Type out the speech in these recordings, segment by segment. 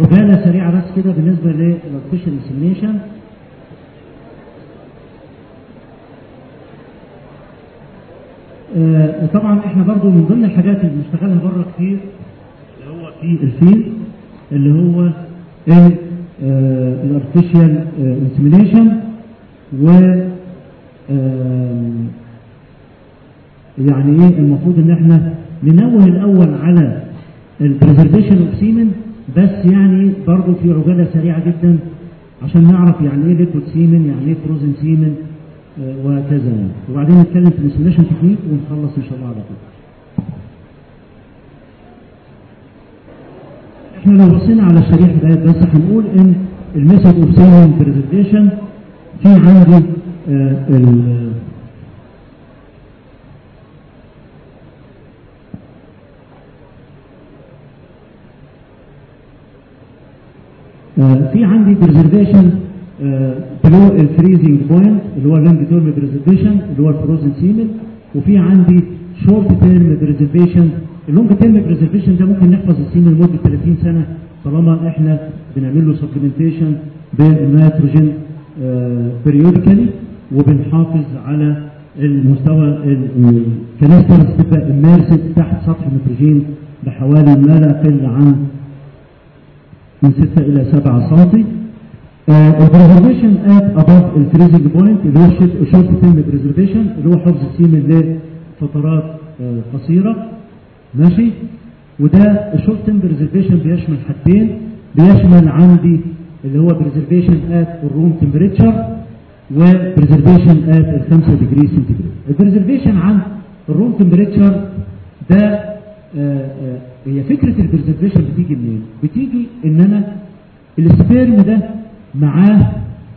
عجاله سريعه بس كده بالنسبه للارتفيشال انسيمينيشن آه، طبعا احنا برضو من ضمن الحاجات اللي بنشتغلها بره كتير اللي هو في الفيل اللي هو الارتفيشال انسيمينيشن و آم، يعني ايه المفروض ان احنا ننوه الاول على البريزرفيشن اوف سيمن بس يعني برضو في عجاله سريعه جدا عشان نعرف يعني ايه ليكويد سيمن يعني ايه فروزن سيمن آه، وهكذا يعني وبعدين نتكلم في الانسيميشن تكنيك ونخلص ان شاء الله على طول احنا لو بصينا على الشريحه ديت بس هنقول ان الميثود اوف سيمن بريزرفيشن في عندي آه، ال آه، في عندي بريزرفيشن بلو الفريزنج بوينت اللي هو اللونج تيرم بريزرفيشن اللي هو الفروزن سيمن وفي عندي شورت تيرم بريزرفيشن اللونج تيرم بريزرفيشن ده ممكن نحفظ السيمن لمده 30 سنه طالما احنا بنعمل له سبلمنتيشن بالنيتروجين بريوديكالي وبنحافظ على المستوى الكنيسترز تبقى اميرسد تحت سطح النيتروجين بحوالي ما لا يقل عن من 6 الى 7 سم البريزرفيشن ات اباف الفريزنج بوينت اللي هو شورت تيرم بريزرفيشن اللي هو حفظ السيمن لفترات آه، قصيره ماشي وده الشورت تيرم بريزرفيشن بيشمل حاجتين بيشمل عندي اللي هو بريزرفيشن ات الروم تمبريتشر وبريزرفيشن ات ال 5 ديجري سنتيجريد البريزرفيشن عن الروم تمبريتشر ده آه، آه، هي فكره البريزرفيشن بتيجي منين؟ بتيجي ان انا السبيرم ده معاه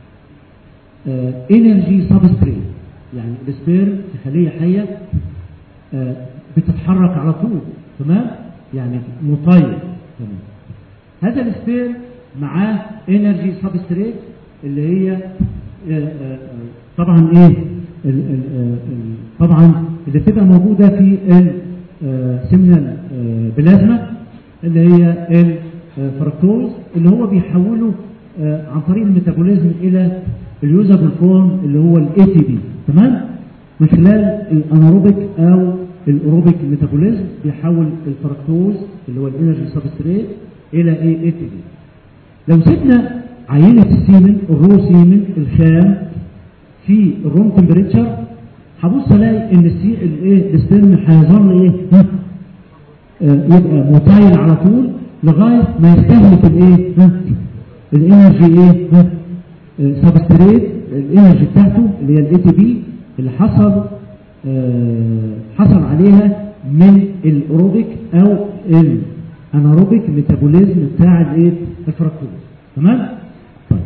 انرجي سبستريت يعني السبيرم في خليه حيه آه، بتتحرك على طول تمام؟ يعني مطير تمام هذا السبيرم معاه انرجي سبستريت اللي هي آه، آه، آه، طبعا ايه ال- ال- آه، ال- طبعا اللي بتبقى موجوده في السيمنال بلازما اللي هي الفركتوز اللي هو بيحوله آه، عن طريق الميتابوليزم الى اليوزابل فورم اللي هو الاي تي بي تمام من خلال الاناروبيك او الاوروبيك ميتابوليزم بيحول الفركتوز اللي هو الانرجي سبستريت الى ايه اي تي بي لو سيبنا عينة السيمن الرو سيمن الخام في الروم تمبريتشر هبص الاقي ان السي الايه السبرم هيظل ايه ها؟ آه، يبقى مطايل على طول لغايه ما يستهلك الايه ها؟ الانرجي ايه ها؟ آه، سبستريت الانرجي بتاعته اللي هي الاي تي بي اللي حصل آه، حصل عليها من الاوروبيك او الاناروبيك ميتابوليزم بتاع الايه الفركتوز تمام طيب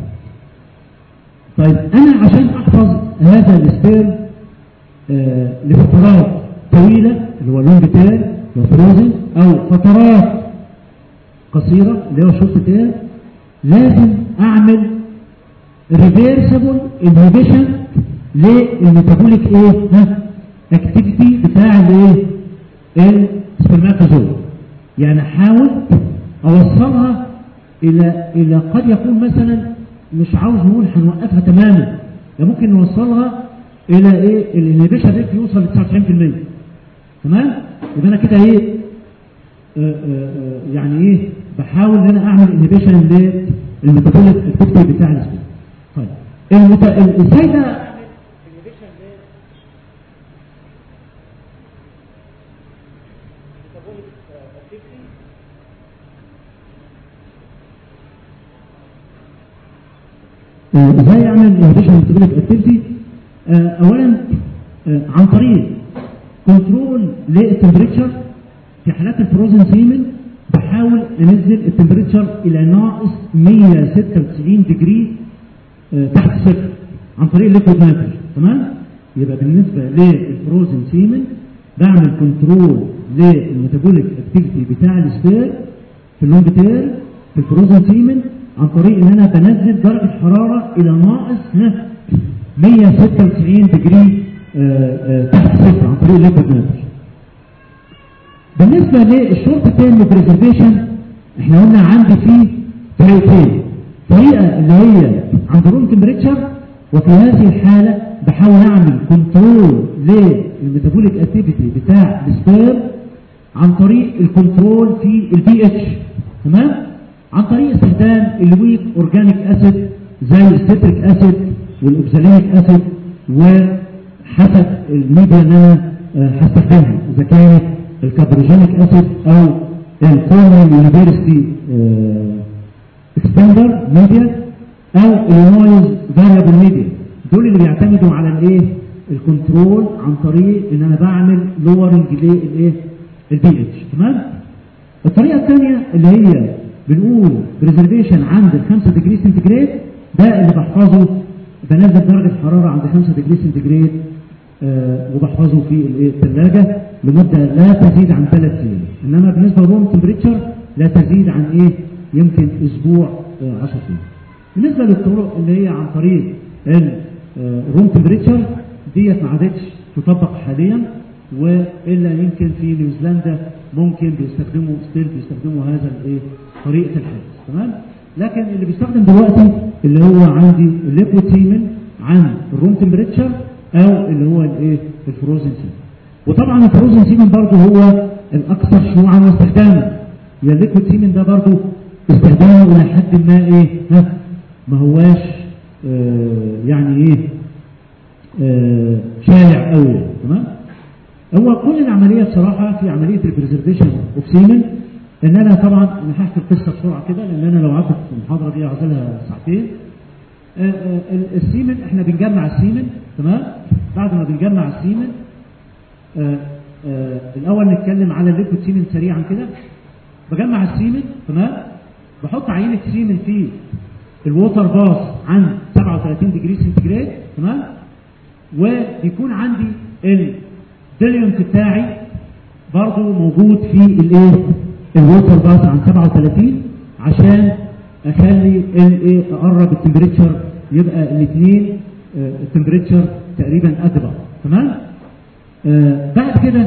طيب انا عشان احفظ هذا السبيرم آه، لفترات طويله اللي هو لونج تير وفروزن او فترات قصيره اللي هو شورت تير لازم اعمل ريفيرسبل انهبيشن للميتابوليك ايه ها اكتيفيتي بتاع الايه السبرماتوزوم يعني احاول اوصلها الى الى قد يكون مثلا مش عاوز نقول هنوقفها تماما ده ممكن نوصلها الى ايه الانهبيشن ريت يوصل ل 99% تمام يبقى انا كده ايه آه، آه، آه، يعني ايه بحاول ان انا اعمل انهبيشن للميتابوليك اكتيفيتي بتاع السبيل طيب المت... ال- ازاي ده آه، ازاي اعمل انهبيشن للميتابوليك اكتيفيتي اولا آه، عن طريق كنترول للتمبريتشر في حالات الفروزن سيمن بحاول انزل التمبريتشر الى ناقص 196 ديجري آه، تحت صفر عن طريق الليكويد نيتروجين تمام يبقى بالنسبه للفروزن سيمن بعمل كنترول للميتابوليك اكتيفيتي بتاع السبير في اللونج تير في الفروزن سيمن عن طريق ان انا بنزل درجه الحراره الى ناقص ها، 196 ديجري آه، آه، تحت صفر عن طريق الليكويد نيتروجين بالنسبة للشورت تيرم بريزرفيشن احنا قلنا عندي فيه طريقتين طريقة اللي هي عند روم تمبريتشر وفي هذه الحالة بحاول اعمل كنترول للميتابوليك اكتيفيتي بتاع السبير عن طريق الكنترول في البي اتش تمام عن طريق استخدام الويك اورجانيك اسيد زي الستريك اسيد والاوكسالينيك اسيد وحسب الميديا اللي انا آه، هستخدمها اذا كانت الكابروجينيك اسيد او الكورنيل يونيفرستي اكسبندر ميديا او النويز فاريبل ميديا دول اللي بيعتمدوا على الايه الكنترول عن طريق ان انا بعمل لورنج للايه البي اتش تمام الطريقه الثانيه اللي هي بنقول بريزرفيشن عند ال 5 ديجري سنتيجريد ده اللي بحفظه بنزل درجه الحراره عند 5 ديجري سنتيجريد آه وبحفظه في الايه الثلاجه لمده لا تزيد عن ثلاث ايام انما بالنسبه للروم تمبريتشر لا تزيد عن ايه يمكن اسبوع 10 آه ايام بالنسبه للطرق اللي هي عن طريق الروم تمبريتشر ديت ما عادتش تطبق حاليا والا يمكن في نيوزيلندا ممكن بيستخدموا ستيل بيستخدموا هذا الايه طريقه الحفظ تمام لكن اللي بيستخدم دلوقتي اللي هو عندي الليكويد سيمن عن الروم تمبريتشر او اللي هو الايه الفروزن سيمن وطبعا الفروزن سيمن برضه هو الاكثر شيوعا واستخداما يا الليكويد سيمن ده برضه استخدامه الى حد ما ايه ها ما هواش آه يعني ايه آه شائع قوي تمام هو كل العمليه بصراحه في عمليه البريزرفيشن اوف سيمن ان انا طبعا انا هحكي القصه بسرعه كده لان انا لو قعدت في المحاضره دي هعزلها ساعتين آه آه السيمن احنا بنجمع السيمن تمام بعد ما بنجمع السيمن آه الاول نتكلم على الليكويد سيمن سريعا كده بجمع السيمن تمام بحط عينه سيمن في الووتر باص عن 37 ديجري سنتيجريد تمام وبيكون عندي الديليونت بتاعي برضه موجود في الايه الووتر باص عن 37 عشان اخلي الايه اقرب التمبريتشر يبقى الاثنين التمبريتشر تقريبا قد بعض تمام آه بعد كده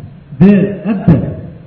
ببدا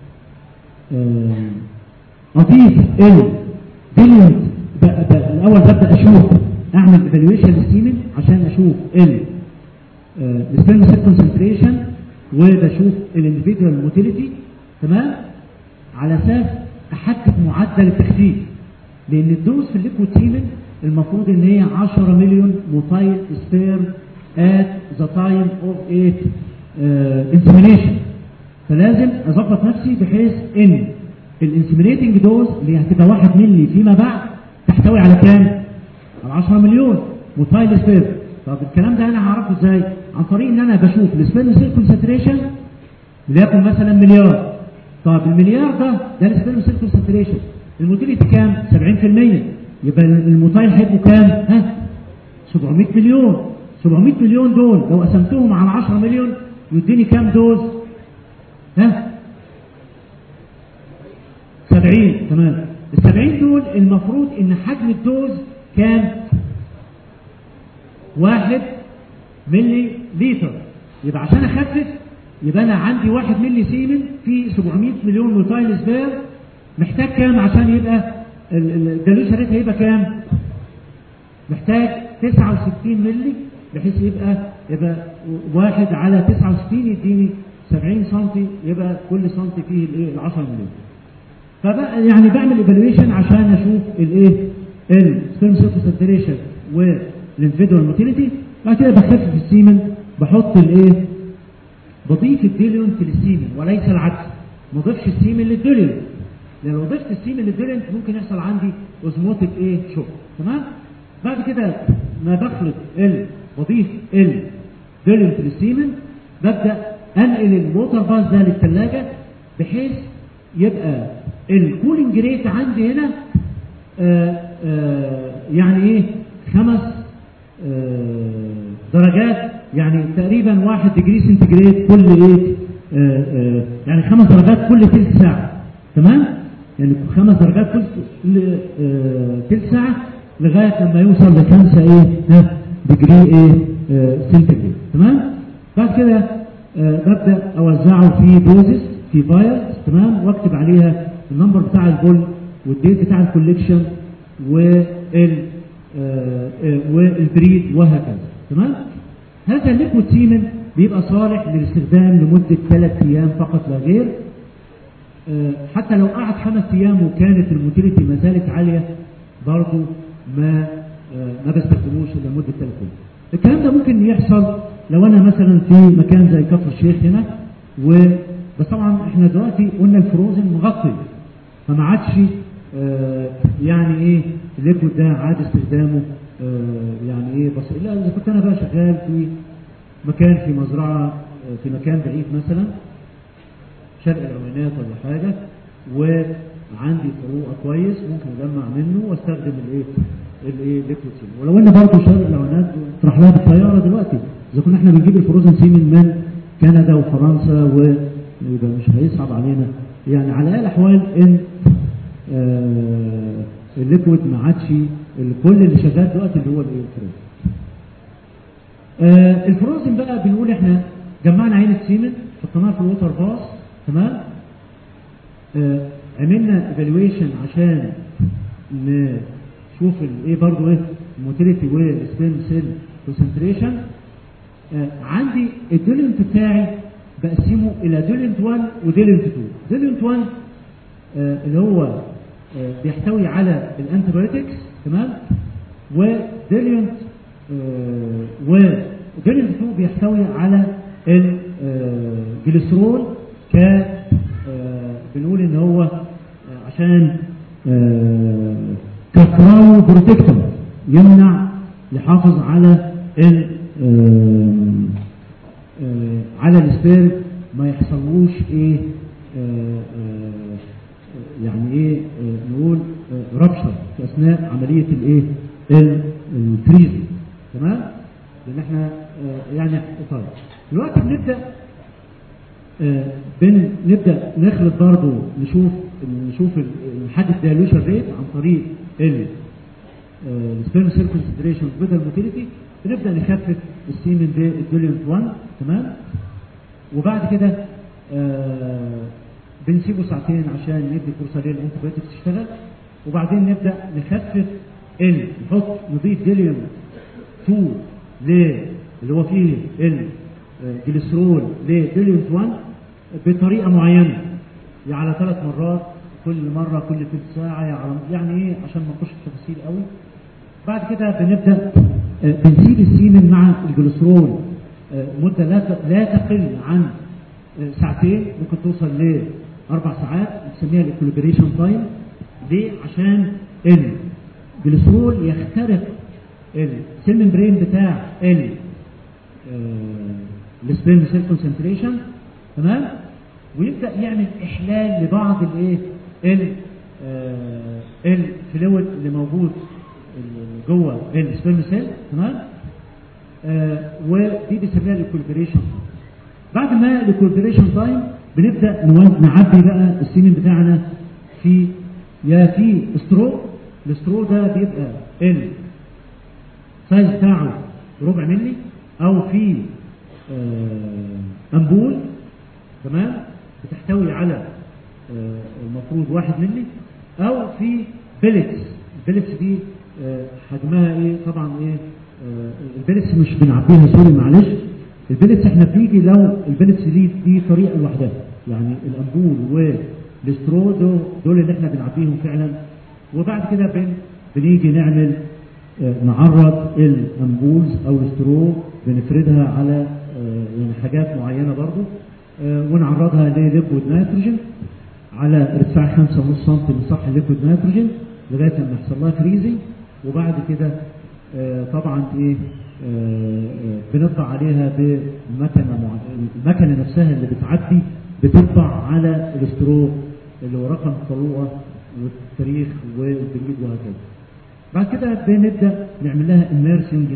آه اضيف الديليونت الاول ببدا اشوف اعمل ايفالويشن للسيمن عشان اشوف ال السبيرم سيل كونسنتريشن وبشوف الانديفيدوال موتيليتي تمام على اساس احدد معدل التخفيف لان الدوز في الليكويد سيمن المفروض ان هي 10 مليون موتايل سبيرم at the time of it uh, insemination فلازم اظبط نفسي بحيث ان الانسيمينيتنج دوز اللي هتبقى 1 مللي فيما بعد تحتوي على كام؟ على 10 مليون موتايل سبيرم طب الكلام ده انا هعرفه ازاي؟ عن طريق ان انا بشوف السبيرم سيل كونسنتريشن ليكن مثلا مليار طب المليار ده ده السبيرم سيل كونسنتريشن الموتيليتي كام؟ 70% يبقى الموتايل هيبقوا كام؟ ها؟ 700 مليون 700 مليون دول لو قسمتهم على 10 مليون يديني كام دوز؟ ها؟ 70 تمام ال 70 دول المفروض ان حجم الدوز كام؟ واحد ملي لتر يبقى عشان اخفف يبقى انا عندي واحد ملي سيمن في 700 مليون موتايل سبير محتاج كام عشان يبقى الدلوشة ريت هيبقى كام؟ محتاج 69 ملي بحيث يبقى يبقى واحد على 69 يديني 70 سم يبقى كل سم فيه الايه ال 10 مليون. فبقى يعني بعمل ايفالويشن عشان اشوف الايه السبيرم سيل كونسنتريشن والانفيدوال موتيليتي بعد كده بخفف السيمن بحط الايه بضيف الديليونت للسيمن وليس العكس ما اضيفش السيمن للديليونت لان لو ضفت السيمن للديليونت ممكن يحصل عندي اوزموتيك ايه شوك تمام بعد كده ما بخلط ال بضيف الديليونت للسيمن ببدا انقل الووتر باس ده للثلاجه بحيث يبقى الكولينج ريت عندي هنا آآ آآ يعني ايه خمس درجات يعني تقريبا واحد ديجري سنتيجريد كل ايه آآ يعني خمس درجات كل ثلث ساعه تمام يعني خمس درجات كل ثلث ساعه لغايه لما يوصل لخمسه ايه ها ديجري ايه سنتيجريد تمام بعد كده ببدا اوزعه في دوزز في فايلز تمام واكتب عليها النمبر بتاع البول والديت بتاع الكوليكشن وال آه، آه، والبريد وهكذا تمام هذا الليكويد سيمن بيبقى صالح للاستخدام لمدة ثلاث أيام فقط لا غير آه، حتى لو قعد خمس أيام وكانت الموتيليتي ما زالت عالية برضه ما آه، ما بستخدموش إلا لمدة ثلاث أيام الكلام ده ممكن يحصل لو أنا مثلا في مكان زي كفر الشيخ هنا و بس طبعا احنا دلوقتي قلنا الفروزن مغطي فما عادش آه، يعني ايه الليكويد ده عاد استخدامه آه، يعني ايه بس الا اذا كنت انا بقى شغال في مكان في مزرعه آه، في مكان بعيد مثلا شرق العوينات ولا حاجه وعندي فروقه كويس ممكن اجمع منه واستخدم الايه الايه ليكويد سيمن ولو ان برضه شرق العوينات تروح لها بالطياره دلوقتي اذا كنا احنا بنجيب الفروزن سيمن من كندا وفرنسا ويبقى مش هيصعب علينا يعني على اي الاحوال ان آه، الليكويد ما عادش كل اللي شغال دلوقتي اللي هو الايه الفروزن آه، الفروزن بقى بنقول احنا جمعنا عينة سيمن حطيناها في الووتر باص تمام آه، عملنا ايفالويشن عشان نشوف الايه برضه ايه الموتيليتي والسبين سيل كونسنتريشن عندي الدولنت بتاعي بقسمه الى دولنت 1 ودولنت 2 دولنت 1 آه، اللي هو آه، بيحتوي على الانتيبيوتكس تمام وديليونت وديليونت 2 بيحتوي على الجليسرول ك آه، بنقول ان هو آه، عشان كفراو بروتكتور يمنع يحافظ على ال آم، آه، على السبيرم ما يحصلوش ايه آه، آه، يعني ايه آه، نقول ربشة في اثناء عملية الايه ال- الفريزنج تمام لان احنا آه، يعني طيب دلوقتي بنبدا آه، بن نبدا نخلط برضه نشوف نشوف ال- نحدد دايلوشن ريت عن طريق ال السبيرم سيل كونسنتريشن بدل موتيليتي بنبدا نخفف السيمن بالدوليوم 1 تمام وبعد كده آه بنسيبه ساعتين عشان ندي فرصه للانتيبيوتكس تشتغل وبعدين نبدا نخفف ال نحط نضيف ديليوم 2 ل اللي هو فيه الجليسرول لديليوم 1 بطريقه معينه يعني على ثلاث مرات كل مره كل ثلث ساعه يعني يعني ايه عشان ما نخش في تفاصيل قوي بعد كده بنبدا آه، بنسيب السيمن مع الجليسرول آه، مده لا ت- لا تقل عن آه، ساعتين ممكن توصل لاربع ساعات بنسميها الاكوليبريشن تايم ليه؟ عشان الجليسرول يخترق السيل ممبرين بتاع ال السبيرم سيل كونسنتريشن تمام ويبدا يعمل احلال لبعض الايه ال آه، الفلويد اللي موجود ال- جوه السبيرم سيل تمام آه، ودي بنسميها الاكولبريشن بعد ما الاكولبريشن تايم بنبدا نو- نعبي بقى السيمن بتاعنا في يا في سترو السترو ده بيبقى ال السايز بتاعه ربع ملي او في آه، امبول تمام بتحتوي على آه، المفروض واحد ملي او في بيلتس البيلتس دي آه، حجمها ايه طبعا ايه آه، البيلتس مش بنعبيها سوري معلش البيلتس احنا بنيجي لو البيلتس دي دي طريقه لوحدها يعني الامبول والسترو دول, دول اللي احنا بنعبيهم فعلا وبعد كده بن بنيجي نعمل آه، نعرض الامبولز او السترو بنفردها على آه، يعني حاجات معينه برضو آه، ونعرضها لليكويد نيتروجين على ارتفاع 5.5 سم من سطح الليكويد نيتروجين لغايه لما يحصل لها فريزنج وبعد كده آه، طبعا ايه آه، آه، بنطبع عليها بمكنه مع- المكنه نفسها اللي بتعبي بتطبع على الاسترو اللي هو رقم الطلوعه والتاريخ والبريد وهكذا. بعد كده بنبدا نعمل لها اميرسنج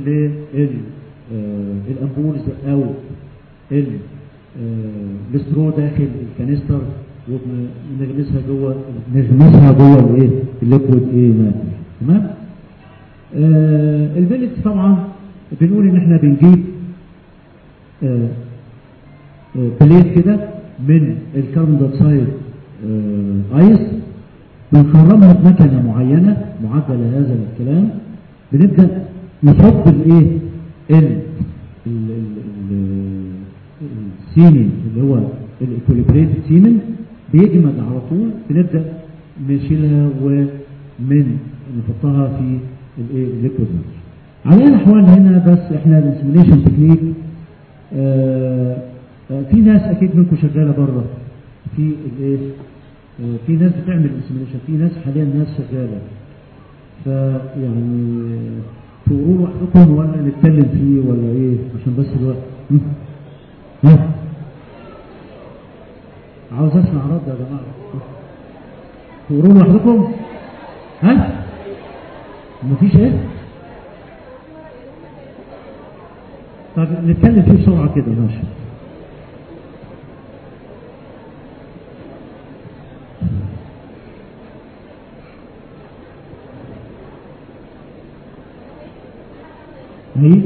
للامبولز او ال آه، الاسترو داخل الكانستر وبنغمسها جوه نغمسها جوه الايه الليكويد ايه ناتج تمام آه البلت طبعا بنقول ان احنا بنجيب آه آه بليت كده من الكربون دايوكسيد آه ايس بنخرمها بمكنه معينه معدل هذا الكلام بنبدا نحط الايه ال ال- ال- ال- السيمن اللي هو الاكوليبريت سيمن بيجمد على طول بنبدا نشيلها ومن نحطها في الايه الليكويد على اي الاحوال هنا بس احنا الانسمينيشن تكنيك آه، آه، في ناس اكيد منكم شغاله بره في الايه آه، في ناس بتعمل انسمينيشن في ناس حاليا ناس شغاله فيعني تقولوا وحدكم ولا نتكلم فيه ولا ايه عشان بس الوقت هم؟ ها عاوز اسمع رد يا جماعه تقولوا لوحدكم ها مفيش ايه طب نتكلم فيه بسرعه كده ماشي هي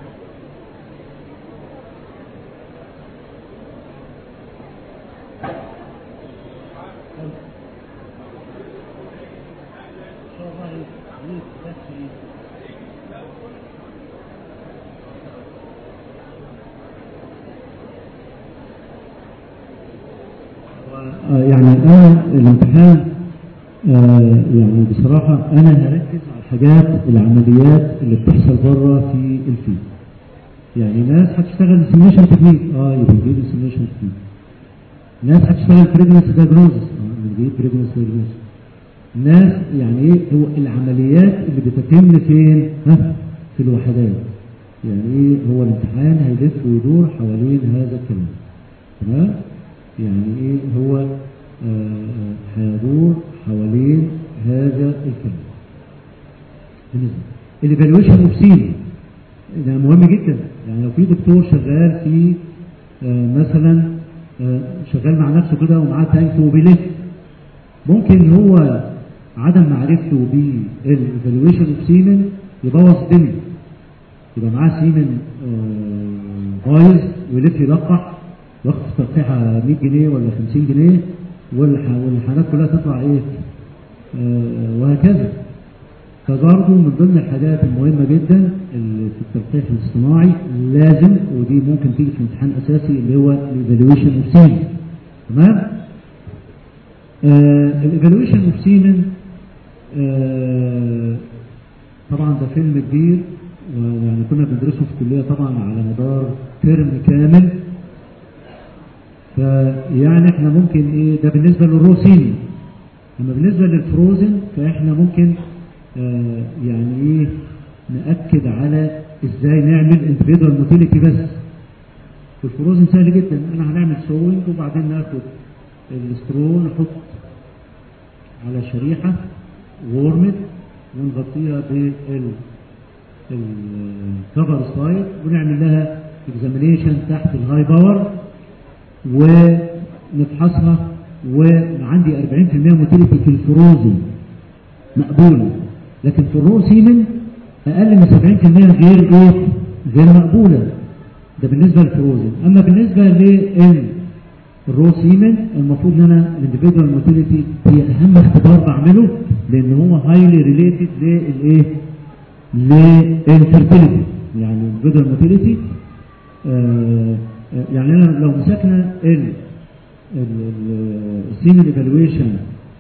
آه، يعني انا الامتحان آه، يعني بصراحة انا هركز على الحاجات العمليات اللي بتحصل بره في الفيلد يعني ناس هتشتغل سيميشن تكنيك اه يبقى نجيب سيميشن تكنيك ناس هتشتغل بريجنس دايجنوزس اه بنجيب بريجنس دايجنوزس ناس يعني ايه هو العمليات اللي بتتم فين ها في الوحدات يعني ايه هو الامتحان هيلف ويدور حوالين هذا الكلام تمام يعني ايه هو آه، آه، هيدور حوالين هذا الكلام بالنسبه الايفالويشن اوف سين ده مهم جدا يعني لو في دكتور شغال في آه، مثلا آه، شغال مع نفسه كده ومعاه تانك وبيلف ممكن هو عدم معرفته بالايفالويشن اوف سيمن يبوظ الدنيا يبقى معاه سيمن آه، بايظ ويلف يلقح واخد في تلقيحه 100 جنيه ولا 50 جنيه والح- والحالات كلها تطلع ايه آه، وهكذا فبرضه من ضمن الحاجات المهمة جدا اللي في التلقيح الاصطناعي لازم ودي ممكن تيجي في امتحان أساسي اللي هو الايفالويشن اوف سيمن تمام؟ الايفالويشن اوف سيمن طبعا ده فيلم كبير ويعني كنا بندرسه في الكلية طبعا على مدار ترم كامل فيعني احنا ممكن ايه ده بالنسبة للروسيني اما بالنسبة للفروزن فاحنا ممكن آه يعني ايه نأكد على ازاي نعمل individual موتيليتي بس في الفروزن سهل جدا انا هنعمل سوينج وبعدين ناخد الاسترول نحط على شريحة وورمد ونغطيها بال الكفر سلايد ونعمل لها اكزامينيشن تحت الهاي باور ونفحصها وعندي 40% موتيليتي في الفروزن مقبولة لكن في الرو سيمن أقل من 70% غير إيه؟ غير مقبولة ده بالنسبة للفروزن أما بالنسبة للرو سيمن المفروض إن أنا الانديفيدوال موتيليتي هي أهم اختبار بعمله لأن هو هايلي ريليتد للإيه؟ للفيرتيليتي يعني الانديفيدوال موتيليتي يعني أنا لو مسكنا ال السيمن ايفالويشن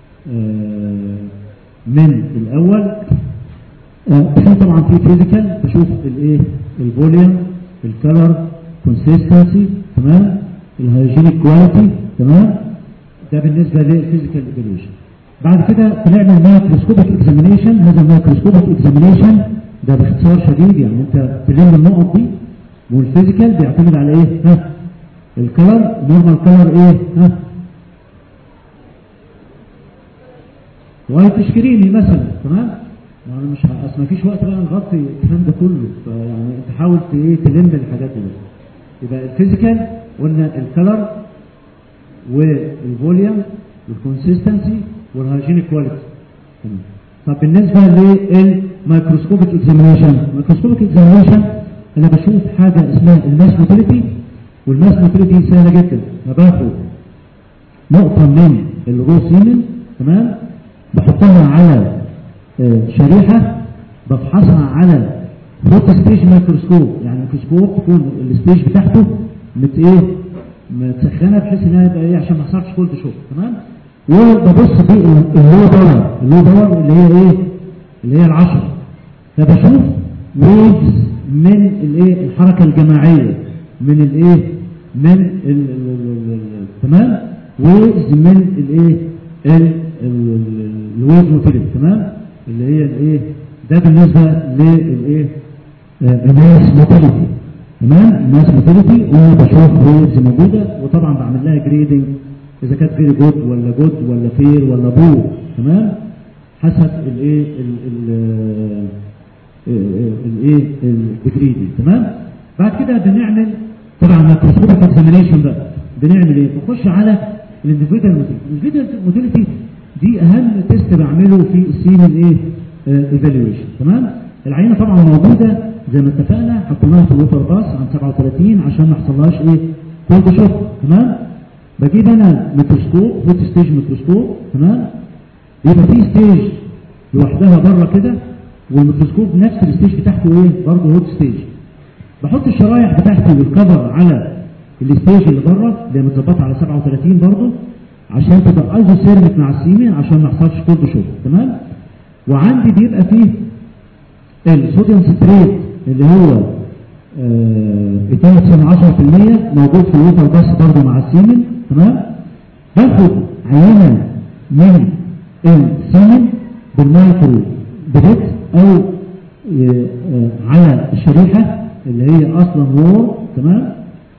من الاول آه، في طبعا في فيزيكال بشوف الايه الفوليوم الكلر كونسيستنسي تمام الهيجينيك كواليتي تمام ده بالنسبه للفيزيكال ايفالويشن بعد كده بنعمل مايكروسكوبيك اكزامينيشن هذا المايكروسكوبيك اكزامينيشن ده باختصار شديد يعني انت تلم النقط دي والفيزيكال بيعتمد على ايه ها الكلر نورمال كلر ايه ها وايت تشكريني مثلا تمام يعني مش ه- اصل مفيش وقت بقى نغطي الكلام ده كله فيعني انت حاول ت- ايه تلم الحاجات دي بس. يبقى الفيزيكال قلنا الكلر والفوليوم والكونسيستنسي والهيجينيك كواليتي تمام طب بالنسبه للميكروسكوبيك اكزامينيشن الميكروسكوبيك اكزامينيشن انا بشوف حاجه اسمها الماس موتيليتي والماس موتيليتي سهله جدا انا باخد نقطه من الرو سيمن تمام بحطها على آه، شريحة بفحصها على فوت ستيج ميكروسكوب يعني ميكروسكوب تكون الستيج بتاعته مت ايه متسخنه بحيث انها يبقى ايه عشان ما يحصلش كولد شوك تمام وببص في اللو باور اللو باور اللي هي ايه اللي هي العشرة فبشوف ويفز من الايه الحركه الجماعيه من الايه من ال- ال- ال- ال- تمام ويفز من الايه الويف موتيليتي تمام اللي هي الايه ده بالنسبه للايه آه، الناس موتيليتي تمام الناس موتيليتي وبشوف ويفز موجوده وطبعا بعمل لها جريدنج اذا كانت فيري جود ولا جود ولا فير ولا بو تمام حسب الايه ال- ال- الايه الديجري دي تمام بعد كده بنعمل طبعا مايكروسكوبيك اكزامينيشن بقى بنعمل ايه بنخش على الانديفيدوال موتيليتي الانديفيدوال موتيليتي دي اهم تيست بعمله في السيمن ايه ايفالويشن تمام العينه طبعا موجوده زي ما اتفقنا حطيناها في الوتر باس عن 37 عشان ما يحصلهاش ايه كولد شوك تمام بجيب انا ميكروسكوب فوت ستيج ميكروسكوب تمام يبقى في ستيج لوحدها بره كده والميكروسكوب نفس الستيج بتاعته ايه برضه هوت ستيج بحط الشرايح بتاعتي بالكفر على الستيج اللي بره اللي متظبطه على 37 برضه عشان تبقى ايزو سيرمك مع السيمين عشان ما يحصلش كولد شوك تمام وعندي بيبقى فيه الصوديوم ستريت اللي هو آه 2.10% موجود في الوتر بس برضه مع السيمن تمام باخد عينه من السيمن بالمايكرو بريت او آه، آه، على الشريحه اللي هي اصلا وور تمام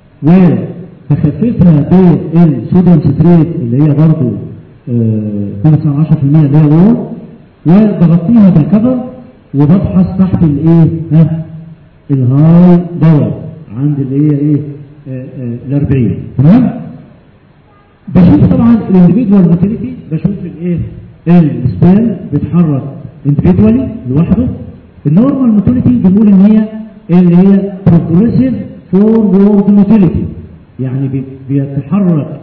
وبخففها بالصوديوم ستريت اللي هي برضه آه 2.10% اللي هي وور وبغطيها بالكفر وبفحص تحت الايه ها الهاي باور عند اللي هي ايه ال 40 تمام بشوف طبعا الانديفيدوال موتيليتي بشوف الايه السبان بيتحرك انديفيدوالي لوحده النورمال موتيليتي بنقول ان هي اللي هي بروجريسيف فورورد موتيليتي يعني بي- بيتحرك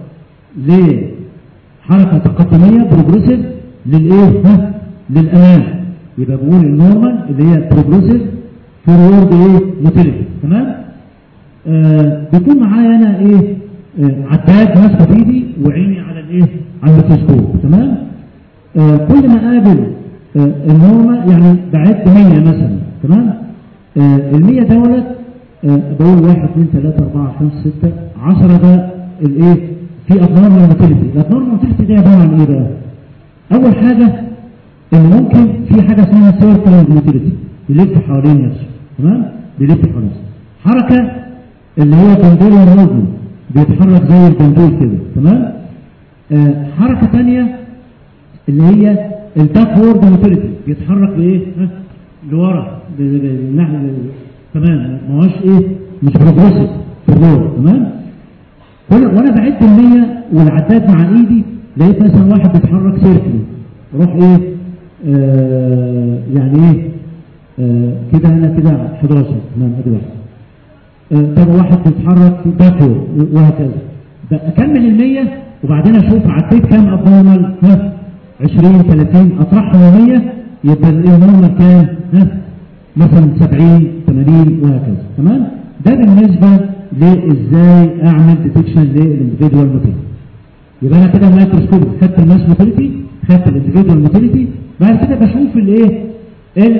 لحركه تقدميه بروجريسيف للايه ها للامام يبقى بقول النورمال اللي هي بروجريسيف فورورد ايه موتيليتي تمام آه بيكون معايا انا ايه آه عداد ماسكه في ايدي وعيني على الايه على الميكروسكوب تمام آه كل ما اقابل آه النورمال يعني بعد 100 مثلا تمام آه ال 100 دولت آه بقول 1 2 3 4 5 6 10 ده الايه في ابنورمال موتيليتي الابنورمال موتيليتي ده عباره عن ايه بقى اول حاجه ان ممكن في حاجه اسمها سيركل موتيليتي يلف حوالين نفسه تمام بيلف حوالين نفسه حركه اللي هي بندول موفمنت بيتحرك زي البندول كده تمام آه حركه ثانيه اللي هي الباكورد موتيليتي بيتحرك بايه ها لورا ب- ب- بالناحيه تمام ما هوش ايه مش بروجريسيف في الرول تمام وانا وانا بعد المية والعداد مع ايدي لقيت مثلا واحد بيتحرك سيركلي اروح ايه آه يعني ايه آه كده انا كده 11 تمام ادي واحد آه طب واحد بيتحرك باكو وهكذا بقى اكمل المية وبعدين اشوف عديت كام ابنورمال ها 20 30 اطرحهم 100 يبقى النورمال كام ها مثلا 70 80 وهكذا تمام ده بالنسبه لازاي اعمل ديتكشن للانديفيدوال موتيليتي يبقى انا كده الميكروسكوب خدت الماس موتيليتي خدت الانديفيدوال موتيليتي بعد كده بشوف الايه ال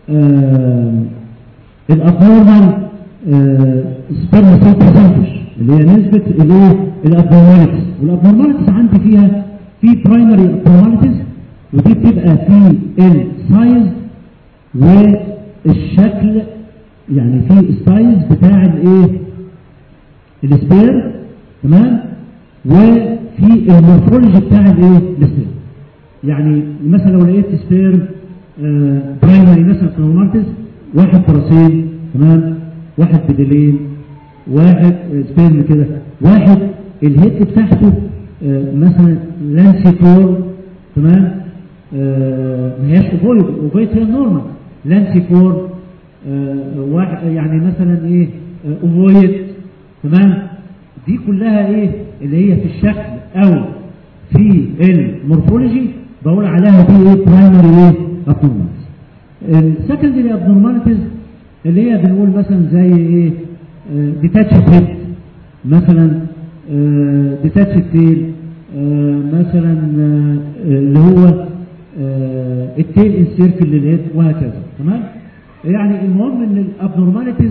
الابنورمال سبرم سيل برسنتج اللي هي نسبه الايه الابنورماليتيز والابنورماليتيز عندي فيها في برايمري ابنورماليتيز ودي بتبقى في السايز والشكل يعني في السايز بتاع الايه السبير تمام وفي المورفولوجي بتاع الايه السبير يعني مثلا لو لقيت سبير آه برايمري مثلا كروماتيز واحد براسين تمام واحد بدلين واحد آه سبيرم كده واحد الهيد بتاعته آه مثلا لانسيفور تمام آه ما هياش اوفويد اوفويد هي نورمال لانسيفور آه واحد يعني مثلا ايه آه اوفويد تمام دي كلها ايه اللي هي في الشكل او في المورفولوجي بقول عليها دي ايه برايمري ايه ابنورماليتيز السكندري ابنورماليتيز اللي هي بنقول مثلا زي ايه ديتاتش هيد مثلا ديتاتش تيل مثلا آه، اللي هو التيل انسيركل للهيد وهكذا تمام يعني المهم ان الابنورماليتيز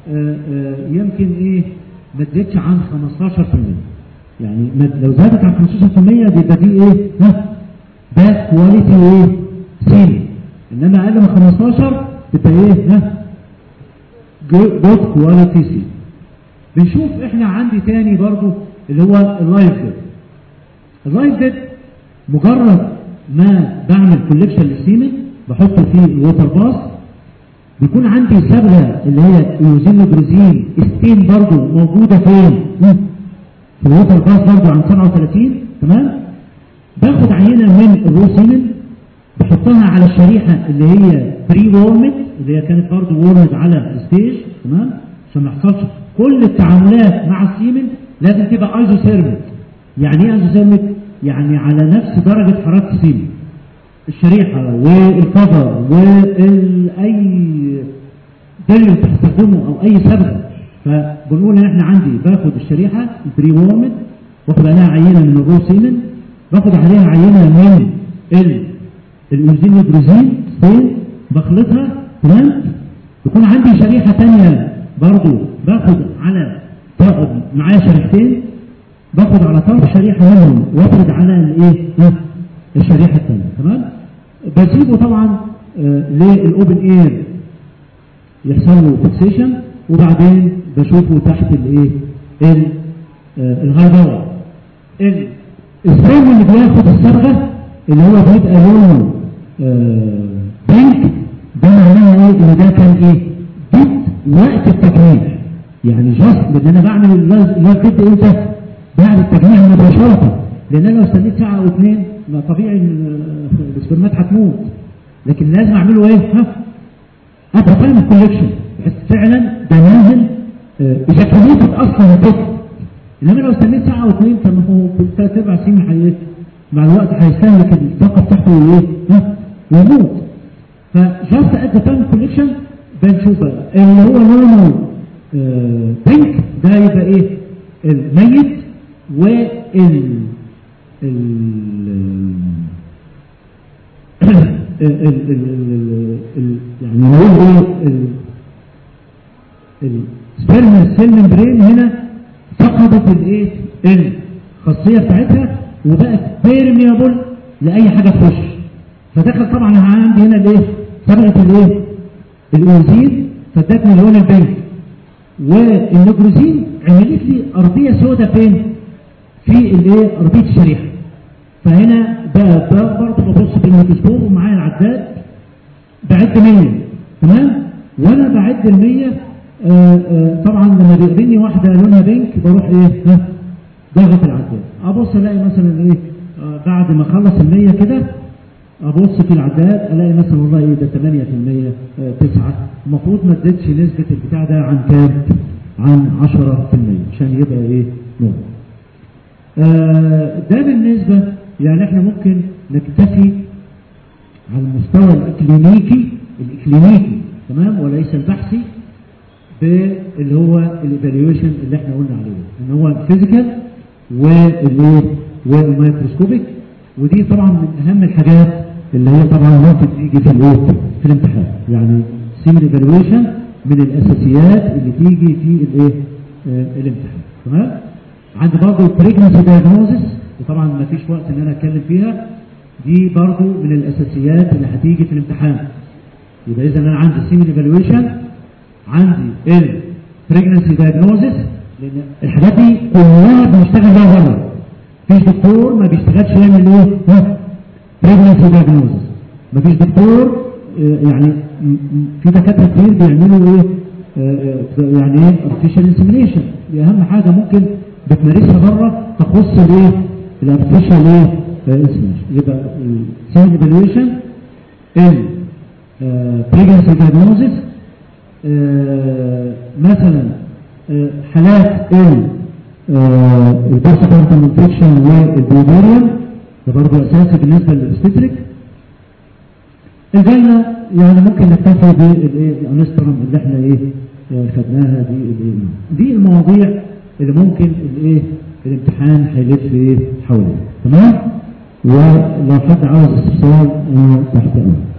يمكن ايه ما تزيدش عن 15% يعني ما- لو زادت عن 15% دي يبقى دي ايه ها باد كواليتي ايه سيل انما اقل من 15 تبقى ايه ها جود كواليتي سيل بنشوف احنا عندي تاني برضو اللي هو اللايف ديد اللايف ديد مجرد ما بعمل كوليكشن للسيمن بحطه في الووتر باص بيكون عندي صبغه اللي هي ايوزينوجروزين ستين برضو موجوده فين؟ مم. في الووتر باص برضو عن 37 تمام؟ باخد عينه من الرو سيمن بحطها على الشريحه اللي هي بري وورمد اللي هي كانت برضو وورمد على الستيج تمام؟ عشان ما يحصلش كل التعاملات مع السيمن لازم تبقى ايزوثيرميك يعني ايه ايزوثيرميك؟ يعني على نفس درجه حراره السيمن الشريحة والكفر واي دليل تستخدمه او اي سبب فبنقول ان احنا عندي باخد الشريحة البري وورمد باخد عليها عينة من الرو سيمن باخد عليها عينة من ال الانزيم جروزين ستين بخلطها تمام يكون عندي شريحة تانية برضو باخد على باخد معايا شريحتين باخد على طرف شريحة منهم وافرد على الايه ها؟ الشريحة الثانية تمام بسيبه طبعا آه للاوبن اير يحصل له فيكسيشن وبعدين بشوفه تحت الايه ال- آه، الهاي باور ال- الفريم اللي بياخد الصبغه اللي هو بيبقى لونه آه، بينك ده معناها ايه ان ده كان ايه ضد وقت التجميع يعني جاست لان انا بعمل اللاز- اللاز ضد امتى بعد التجميع مباشره لان انا لو استنيت ساعه او اثنين ما طبيعي ال- السبرمات هتموت لكن لازم اعمله ايه ها ابقى فاهم الكوليكشن بحيث فعلا ده نازل آه، اذا كميت اصلا الطفل انما لو استنيت ساعه او اثنين طب ما هو في ثلاث اربع سنين هي مع الوقت هيستهلك الطاقه بتاعته وايه ها ويموت فجاست ات ذا تايم كوليكشن بنشوف بقى اللي هو لونه آه، بينك ده يبقى ايه الميت وال ال ال ال- ال- ال- ال- يعني نقول ايه السبرم سيل ممبرين هنا فقدت الايه الخاصيه بتاعتها وبقت بيرميابل لاي حاجه تخش فدخل طبعا عندي هنا الايه صبغه الايه الاوزين فادتني لون البنك والنيكروزين عملت لي ارضيه سوداء فين في الايه ارضيه الشريحه فهنا بقى بقى برضه ببص بالميكروسكوب ومعايا العداد بعد 100 تمام وانا بعد ال 100 آه، آه، طبعا لما بيقابلني واحده لونها بينك بروح ايه ها ضاغط العداد ابص الاقي مثلا ايه آه، بعد ما اخلص ال 100 كده ابص في العداد الاقي مثلا والله ايه ده 8% آه، 9 المفروض ما تزيدش نسبه البتاع ده عن كام؟ عن 10% عشان يبقى ايه نور آه، ده بالنسبة يعني احنا ممكن نكتفي على المستوى الاكلينيكي الاكلينيكي تمام وليس البحثي باللي هو الايفالويشن اللي احنا قلنا عليه ان هو الفيزيكال والايه والميكروسكوبيك ودي طبعا من اهم الحاجات اللي هي طبعا ممكن تيجي في الايه في الامتحان يعني سيمل ايفالويشن من الاساسيات اللي تيجي في الايه آه، الامتحان تمام عندي برضه البريجنسي دايجنوزس وطبعا ما فيش وقت ان انا اتكلم فيها دي برضه من الاساسيات اللي هتيجي في الامتحان يبقى اذا انا عندي سيمل ايفالويشن عندي البريجنسي دايجنوزس لان الحاجات دي كلها بنشتغل بيها بره مفيش دكتور ما بيشتغلش يعمل ايه؟ ها؟ بريجنسي دايجنوزس مفيش دكتور آه، يعني م- م- في دكاتره كتير بيعملوا ايه؟ آه، آه، يعني ايه؟ ارتفيشال انسيمينيشن دي اهم حاجه ممكن بتمارسها بره تخص الايه؟ الارتفيشال ايه؟ انسيمينيشن يبقى السيل ايفالويشن ال بريجنسي دايجنوزس مثلا آه، حالات ال البوست بارتم انفكشن والبيوبيريوم ده برضه اساسي بالنسبه للاوبستريك الجنة يعني ممكن نكتفي بالايه الانسترم اللي احنا ايه آه، خدناها دي الايه دي المواضيع اللي ممكن الايه الامتحان هيلف ايه حواليها تمام ولو حد عاوز استفسار آه، تحت امر